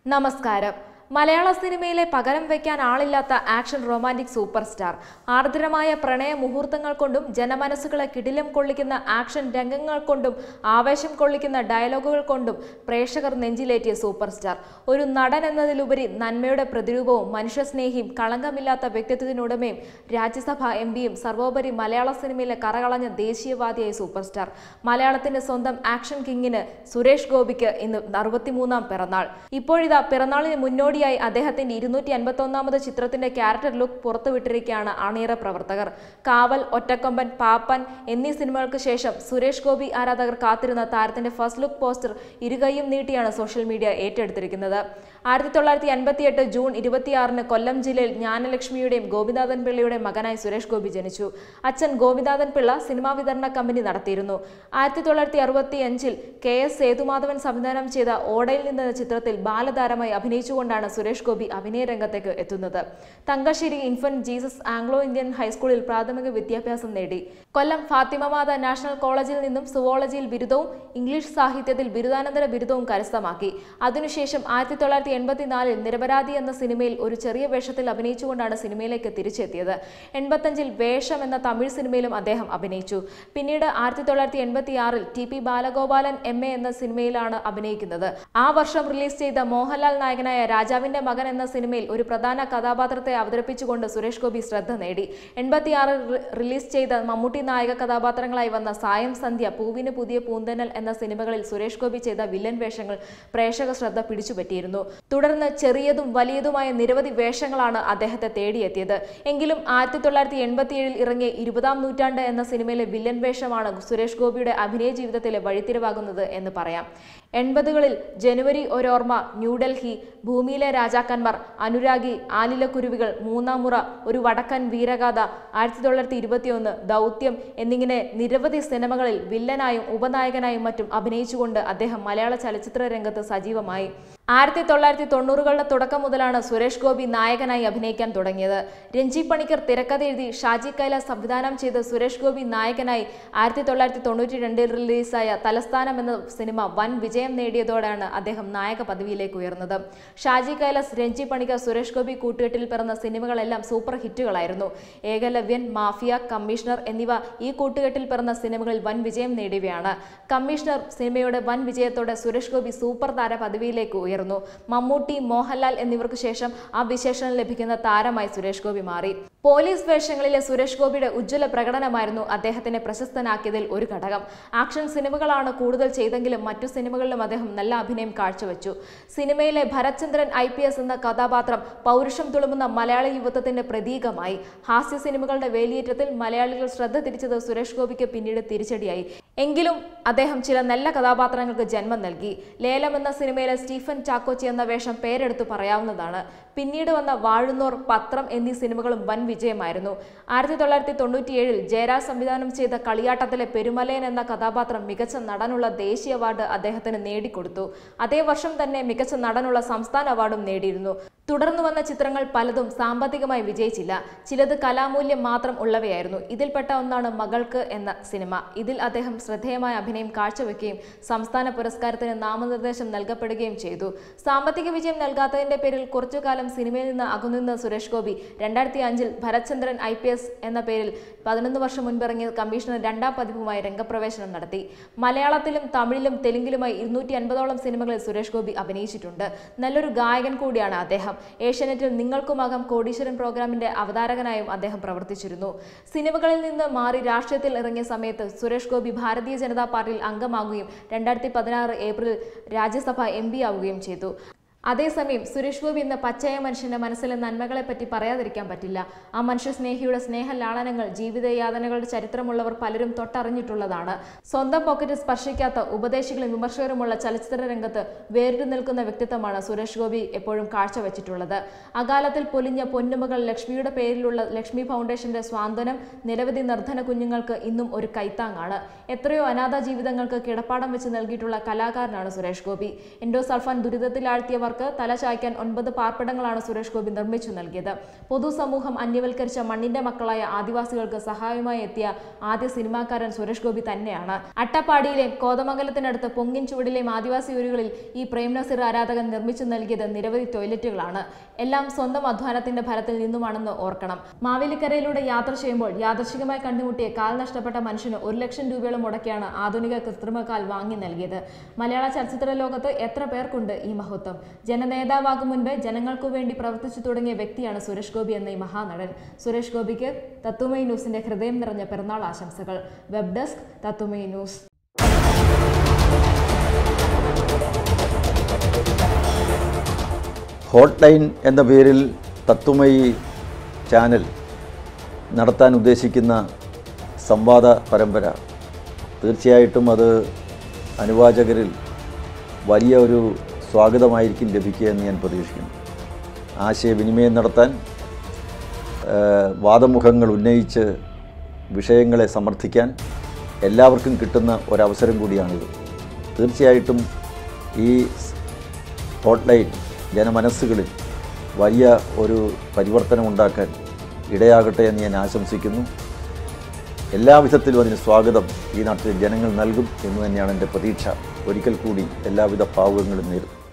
നമസ്കാരം മലയാള സിനിമയിലെ പകരം വയ്ക്കാൻ ആളില്ലാത്ത ആക്ഷൻ റൊമാൻറ്റിക് സൂപ്പർ സ്റ്റാർ ആർദ്രമായ പ്രണയ മുഹൂർത്തങ്ങൾ കൊണ്ടും ജനമനസ്സുകളെ കിടിലം കൊള്ളിക്കുന്ന ആക്ഷൻ രംഗങ്ങൾ കൊണ്ടും ആവേശം കൊള്ളിക്കുന്ന ഡയലോഗുകൾ കൊണ്ടും പ്രേക്ഷകർ നെഞ്ചിലേറ്റിയ സൂപ്പർ സ്റ്റാർ ഒരു നടൻ എന്നതിലുപരി നന്മയുടെ പ്രതിരൂപവും മനുഷ്യസ്നേഹിയും കളങ്കമില്ലാത്ത വ്യക്തിത്വത്തിനുടമയും രാജ്യസഭ എം പിയും സർവോപരി മലയാള സിനിമയിലെ കറകളഞ്ഞ ദേശീയവാദിയായ സൂപ്പർ സ്റ്റാർ മലയാളത്തിന്റെ സ്വന്തം ആക്ഷൻ കിങ്ങിന് സുരേഷ് ഗോപിക്ക് ഇന്ന് അറുപത്തിമൂന്നാം പിറന്നാൾ ഇപ്പോഴിതാ പിറന്നാളിന് മുന്നോടിയായി അദ്ദേഹത്തിന്റെ ഇരുന്നൂറ്റി അൻപത്തി ഒന്നാമത് ചിത്രത്തിന്റെ ക്യാരക്ടർ ലുക്ക് പുറത്തുവിട്ടിരിക്കുകയാണ് അണിയറ പ്രവർത്തകർ കാവൽ ഒറ്റക്കൊമ്പൻ പാപ്പൻ എന്നീ സിനിമകൾക്ക് ശേഷം സുരേഷ് ഗോപി ആരാധകർ കാത്തിരുന്ന താരത്തിന്റെ ഫസ്റ്റ് ലുക്ക് പോസ്റ്റർ ഇരുകൈയും നീട്ടിയാണ് സോഷ്യൽ മീഡിയ ഏറ്റെടുത്തിരിക്കുന്നത് ആയിരത്തി തൊള്ളായിരത്തി അൻപത്തിയെട്ട് ജൂൺ ഇരുപത്തിയാറിന് കൊല്ലം ജില്ലയിൽ ജ്ഞാനലക്ഷ്മിയുടെയും ഗോപിനാഥൻ പിള്ളയുടെയും മകനായി സുരേഷ് ഗോപി ജനിച്ചു അച്ഛൻ ഗോപിനാഥൻ പിള്ള സിനിമാ വിതരണ കമ്പനി നടത്തിയിരുന്നു ആയിരത്തി തൊള്ളായിരത്തി അറുപത്തി അഞ്ചിൽ കെ എസ് സേതുമാധവൻ സംവിധാനം ചെയ്ത ഓടയിൽ നിന്ന് എന്ന ചിത്രത്തിൽ ബാലതാരമായി അഭിനയിച്ചുകൊണ്ടാണ് സുരേഷ് ഗോപി അഭിനയ രംഗത്തേക്ക് എത്തുന്നത് Thangassery infant Jesus Anglo Indian ഹൈസ്കൂളിൽ പ്രാഥമിക വിദ്യാഭ്യാസം നേടി കൊല്ലം ഫാത്തിമമാത നാഷണൽ കോളേജിൽ നിന്നും സുവോളജിയിൽ ബിരുദവും ഇംഗ്ലീഷ് സാഹിത്യത്തിൽ ബിരുദാനന്തര ബിരുദവും കരസ്ഥമാക്കി അതിനുശേഷം ആയിരത്തി തൊള്ളായിരത്തി എൺപത്തിനാലിൽ നിരപരാധി എന്ന സിനിമയിൽ ഒരു ചെറിയ വേഷത്തിൽ അഭിനയിച്ചുകൊണ്ടാണ് സിനിമയിലേക്ക് തിരിച്ചെത്തിയത് എൺപത്തഞ്ചിൽ വേഷം എന്ന തമിഴ് സിനിമയിലും അദ്ദേഹം അഭിനയിച്ചു പിന്നീട് ആയിരത്തി തൊള്ളായിരത്തി എൺപത്തിയാറിൽ T P Balagopalan M A എന്ന സിനിമയിലാണ് അഭിനയിക്കുന്നത് ആ വർഷം റിലീസ് ചെയ്ത മോഹൻലാൽ നായകനായ രാജാവിന്റെ മകൻ എന്ന സിനിമയിൽ ഒരു പ്രധാന കഥാപാത്രത്തെ അവതരിപ്പിച്ചുകൊണ്ട് സുരേഷ് ഗോപി ശ്രദ്ധ നേടി എൺപത്തിയാറിൽ റിലീസ് ചെയ്ത മമ്മൂട്ടി നായക കഥാപാത്രങ്ങളായി വന്ന സായം സന്ധ്യ പൂവിന് പുതിയ പൂന്തനൽ എന്ന സിനിമകളിൽ സുരേഷ് ഗോപി ചെയ്ത വില്ലൻ വേഷങ്ങൾ പ്രേക്ഷക ശ്രദ്ധ പിടിച്ചുപറ്റിയിരുന്നു തുടർന്ന് ചെറിയതും വലിയതുമായ നിരവധി വേഷങ്ങളാണ് അദ്ദേഹത്തെ തേടിയെത്തിയത് എങ്കിലും ആയിരത്തി തൊള്ളായിരത്തി എൺപത്തിയേഴിൽ ഇറങ്ങിയ ഇരുപതാം നൂറ്റാണ്ട് എന്ന സിനിമയിലെ വില്ലൻ വേഷമാണ് സുരേഷ് ഗോപിയുടെ അഭിനയ ജീവിതത്തിലെ വഴിത്തിരിവാകുന്നത് എന്ന് പറയാം എൺപതുകളിൽ ജനുവരി ഒരോർമ്മ ന്യൂഡൽഹി ഭൂമിയിലെ രാജാക്കന്മാർ അനുരാഗി ആലിലക്കുരുവികൾ മൂന്നാം മുറ ഒരു വടക്കൻ വീരഗാഥ ആയിരത്തി തൊള്ളായിരത്തി ഇരുപത്തിയൊന്ന് ദൗത്യം എന്നിങ്ങനെ നിരവധി സിനിമകളിൽ വില്ലനായും ഉപനായകനായും മറ്റും അഭിനയിച്ചുകൊണ്ട് അദ്ദേഹം മലയാള ചലച്ചിത്ര രംഗത്ത് സജീവമായി ആയിരത്തി തൊള്ളായിരത്തി തൊണ്ണൂറുകളുടെ തുടക്കം മുതലാണ് സുരേഷ് ഗോപി നായകനായി അഭിനയിക്കാൻ തുടങ്ങിയത് രഞ്ജി പണിക്കർ തിരക്കഥ എഴുതി ഷാജി കൈലാസ് സംവിധാനം ചെയ്ത സുരേഷ് ഗോപി നായകനായി ആയിരത്തി തൊള്ളായിരത്തി തൊണ്ണൂറ്റി രണ്ടിൽ റിലീസായ തലസ്ഥാനം എന്ന സിനിമ വൻ വിജയം നേടിയതോടെയാണ് അദ്ദേഹം നായക പദവിയിലേക്ക് ഉയർന്നത് ഷാജി കൈലാസ് രഞ്ജി പണിക്കർ സുരേഷ് ഗോപി കൂട്ടുകെട്ടിൽ പിറന്ന സിനിമകളെല്ലാം സൂപ്പർ ഹിറ്റുകളായിരുന്നു ഏകലവ്യൻ മാഫിയ കമ്മീഷണർ എന്നിവ ഈ കൂട്ടുകെട്ടിൽ പിറന്ന സിനിമകളിൽ വൻ വിജയം നേടിയവയാണ് കമ്മീഷണർ സിനിമയുടെ വൻ വിജയത്തോടെ സുരേഷ് ഗോപി സൂപ്പർ താര പദവിയിലേക്ക് ഉയർന്നു മമ്മൂട്ടി മോഹൻലാൽ എന്നിവർക്ക് ശേഷം ആ വിശേഷണം ലഭിക്കുന്ന താരമായി സുരേഷ് ഗോപി മാറി പോലീസ് വേഷങ്ങളിലെ സുരേഷ് ഗോപിയുടെ ഉജ്ജ്വല പ്രകടനമായിരുന്നു അദ്ദേഹത്തിനെ പ്രശസ്തനാക്കിയതിൽ ഒരു ഘടകം ആക്ഷൻ സിനിമകളാണ് കൂടുതൽ ചെയ്തെങ്കിലും മറ്റു സിനിമകളിലും അദ്ദേഹം നല്ല അഭിനയം കാഴ്ചവെച്ചു സിനിമയിലെ ഭരത്ചന്ദ്രൻ ഐ പി എസ് എന്ന കഥാപാത്രം പൗരുഷം തുളുമ്പുന്ന മലയാളി യുവത്വത്തിന്റെ പ്രതീകമായി ഹാസ്യ സിനിമകളുടെ വേലിയേറ്റത്തിൽ മലയാളികൾ ശ്രദ്ധ തിരിച്ചത് സുരേഷ് ഗോപിക്ക് പിന്നീട് തിരിച്ചടിയായി എങ്കിലും അദ്ദേഹം ചില നല്ല കഥാപാത്രങ്ങൾക്ക് ജന്മം നൽകി ലേലം എന്ന സിനിമയിലെ സ്റ്റീഫൻ ചാക്കോച്ചി എന്ന വേഷം പേരെടുത്തു പറയാവുന്നതാണ് പിന്നീട് വന്ന വാഴുന്നോർ പത്രം എന്നീ സിനിമകളും വൻ വിജയമായിരുന്നു ആയിരത്തി തൊള്ളായിരത്തി തൊണ്ണൂറ്റിയേഴിൽ ജയരാജ് സംവിധാനം ചെയ്ത കളിയാട്ടത്തിലെ പെരുമലയൻ എന്ന കഥാപാത്രം മികച്ച നടനുള്ള ദേശീയ അവാർഡ് അദ്ദേഹത്തിന് നേടിക്കൊടുത്തു അതേ വർഷം തന്നെ മികച്ച നടനുള്ള സംസ്ഥാന അവാർഡും നേടിയിരുന്നു തുടർന്നു വന്ന ചിത്രങ്ങൾ പലതും സാമ്പത്തികമായി വിജയിച്ചില്ല ചിലത് കലാമൂല്യം മാത്രം ഉള്ളവയായിരുന്നു ഇതിൽപ്പെട്ട ഒന്നാണ് മകൾക്ക് എന്ന സിനിമ ഇതിൽ അദ്ദേഹം ശ്രദ്ധേയമായ അഭിനയം കാഴ്ചവെക്കുകയും സംസ്ഥാന പുരസ്കാരത്തിന് നാമനിർദ്ദേശം നൽകപ്പെടുകയും ചെയ്തു സാമ്പത്തിക വിജയം നൽകാത്തതിന്റെ പേരിൽ കുറച്ചുകാലം സിനിമയിൽ നിന്ന് അകന്നുനിന്ന സുരേഷ് ഗോപി രണ്ടായിരത്തി അഞ്ചിൽ ഭരത്ചന്ദ്രൻ ഐ പി എസ് എന്ന പേരിൽ പതിനൊന്ന് വർഷം മുൻപിറങ്ങിയ കമ്മീഷണർ രണ്ടാം പതിപ്പുമായി രംഗപ്രവേശനം നടത്തി മലയാളത്തിലും തമിഴിലും തെലുങ്കിലുമായി ഇരുന്നൂറ്റി അൻപതോളം സിനിമകളിൽ സുരേഷ് ഗോപി അഭിനയിച്ചിട്ടുണ്ട് നല്ലൊരു ഗായകൻ കൂടിയാണ് അദ്ദേഹം ഏഷ്യാനെറ്റിൽ നിങ്ങൾക്കുമാകാം കോടീശ്വരൻ പ്രോഗ്രാമിന്റെ അവതാരകനായും അദ്ദേഹം പ്രവർത്തിച്ചിരുന്നു സിനിമകളിൽ നിന്ന് മാറി രാഷ്ട്രീയത്തിൽ ഇറങ്ങിയ സമയത്ത് സുരേഷ് ഗോപി ഭാരതീയ ജനതാ പാർട്ടിയിൽ അംഗമാകുകയും രണ്ടായിരത്തി പതിനാറ് ഏപ്രിൽ രാജ്യസഭ എം പി ആവുകയും ചെയ്തു അതേസമയം സുരേഷ് ഗോപി എന്ന പച്ചയ മനുഷ്യന്റെ മനസ്സിലെ നന്മകളെ പറ്റി പറയാതിരിക്കാൻ പറ്റില്ല ആ മനുഷ്യ സ്നേഹിയുടെ സ്നേഹ ലാളനങ്ങൾ ജീവിതയാതനകളുടെ ചരിത്രമുള്ളവർ പലരും തൊട്ടറിഞ്ഞിട്ടുള്ളതാണ് സ്വന്തം പോക്കറ്റ് സ്പർശിക്കാത്ത ഉപദേശികളും വിമർശകരുമുള്ള ചലച്ചിത്ര രംഗത്ത് വേറിട്ട് നിൽക്കുന്ന വ്യക്തിത്വമാണ് സുരേഷ് ഗോപി എപ്പോഴും കാഴ്ചവെച്ചിട്ടുള്ളത് അകാലത്തിൽ പൊലിഞ്ഞ പൊന്നുമകൾ ലക്ഷ്മിയുടെ പേരിലുള്ള ലക്ഷ്മി ഫൗണ്ടേഷന്റെ സ്വാന്തനം നിരവധി നിർധന കുഞ്ഞുങ്ങൾക്ക് ഇന്നും ഒരു കൈത്താങ്ങാണ് എത്രയോ അനാഥ ജീവിതങ്ങൾക്ക് കിടപ്പാടം വെച്ച് നൽകിയിട്ടുള്ള കലാകാരനാണ് സുരേഷ് ഗോപി എൻഡോസൾഫാൻ ദുരിതത്തിലാഴ്ത്തിയവർ പ്രിയപ്പെട്ടവർക്ക് തലചായ്ക്കാൻ ഒൻപത് പാർപ്പിടങ്ങളാണ് സുരേഷ് ഗോപി നിർമ്മിച്ചു നൽകിയത് പൊതുസമൂഹം അന്യവൽക്കരിച്ച മണ്ണിന്റെ മക്കളായ ആദിവാസികൾക്ക് സഹായമായി എത്തിയ ആദ്യ സിനിമാക്കാരൻ സുരേഷ് ഗോപി തന്നെയാണ് അട്ടപ്പാടിയിലെയും കോതമംഗലത്തിനടുത്ത് പൊങ്ങിൻ ചുവടിലെയും ആദിവാസി ഊരുകളിൽ ഈ പ്രേം നസീർ ആരാധകൻ നിർമ്മിച്ചു നൽകിയത് നിരവധി ടോയ്ലറ്റുകളാണ് എല്ലാം സ്വന്തം അധ്വാനത്തിന്റെ ഫലത്തിൽ നിന്നുമാണെന്ന് ഓർക്കണം മാവേലിക്കരയിലൂടെ യാത്ര ചെയ്യുമ്പോൾ യാദർശികമായി കണ്ടുമുട്ടിയ കാൽ നഷ്ടപ്പെട്ട മനുഷ്യന് ഒരു ലക്ഷം രൂപയോളം മുടക്കിയാണ് ആധുനിക കൃത്രിമ കാൽ വാങ്ങി നൽകിയത് മലയാള ചലച്ചിത്ര ലോകത്ത് എത്ര പേർക്കുണ്ട് ഈ മഹത്വം ജനനേതാവാകും മുൻപേ ജനങ്ങൾക്കു വേണ്ടി പ്രവർത്തിച്ചു തുടങ്ങിയ വ്യക്തിയാണ് സുരേഷ് ഗോപി എന്ന ഈ മഹാനടൻ സുരേഷ് ഗോപിക്ക് തത്തുമൈ ന്യൂസിന്റെ ഹൃദയം നിറഞ്ഞ പിറന്നാൾ ആശംസകൾ വെബ് ഡെസ്ക് തത്തുമൈ ന്യൂസ് ഹോട്ട് ലൈൻ എന്ന പേരിൽ തത്വമയി ചാനൽ നടത്താൻ ഉദ്ദേശിക്കുന്ന സംവാദ പരമ്പര തീർച്ചയായിട്ടും അത് അനുവാചകരിൽ വലിയ ഒരു സ്വാഗതമായിരിക്കും ലഭിക്കുക എന്ന് ഞാൻ പ്രതീക്ഷിക്കുന്നു ആശയവിനിമയം നടത്താൻ ഏഹ്, വാദമുഖങ്ങൾ ഉന്നയിച്ച് വിഷയങ്ങളെ സമർത്ഥിക്കാൻ എല്ലാവർക്കും കിട്ടുന്ന ഒരവസരം കൂടിയാണിത് തീർച്ചയായിട്ടും ഈ ഹോട്ട്ലൈൻ ജനമനസ്സുകളിൽ വലിയ ഒരു പരിവർത്തനം ഉണ്ടാക്കാൻ ഇടയാകട്ടെ എന്ന് ഞാൻ ആശംസിക്കുന്നു എല്ലാവിധത്തിലും അതിന് സ്വാഗതം ഈ നാട്ടിലെ ജനങ്ങൾ നൽകും എന്ന് തന്നെയാണ് എൻ്റെ പ്രതീക്ഷ ഒരിക്കൽ കൂടി എല്ലാവിധ ഭാവുകങ്ങളും നേരുന്നു